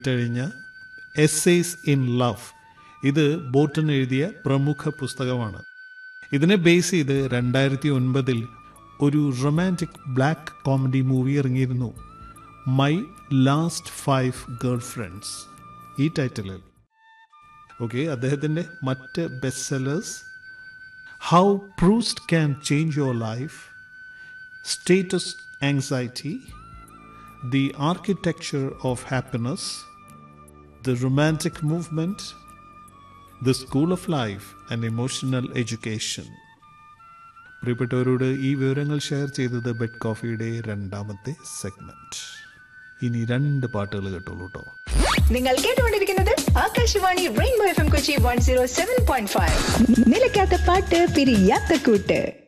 കഴിഞ്ഞ essays in love ഇത് Botton എഴുതിയ പ്രമുഖ പുസ്തകമാണ് ഇതിനെ ബേസ് ചെയ്ത് രണ്ടായിരത്തി ഒൻപതിൽ ഒരു റൊമാൻറ്റിക് ബ്ലാക്ക് കോമഡി മൂവി ഇറങ്ങിയിരുന്നു my last five girlfriends ഈ ടൈറ്റിലിൽ ഓക്കെ അദ്ദേഹത്തിൻ്റെ മറ്റ് best sellers how Proust can change your life status anxiety the architecture of happiness the romantic movement the school of life and emotional education പ്രിയപ്പെട്ടവരോട് ഈ വിവരങ്ങൾ share ചെയ്തത് bed കോഫിയുടെ രണ്ടാമത്തെ segment ഇനി രണ്ട് പാട്ടുകൾ കേട്ടോളൂ കേട്ടോ നിങ്ങൾ കേട്ടുകൊണ്ടിരിക്കുന്നത് Akashvani rainbow F M Kochi one zero seven point five നിലയ്ക്കാത്ത പാട്ട് പിരിയാത്ത കൂട്ട്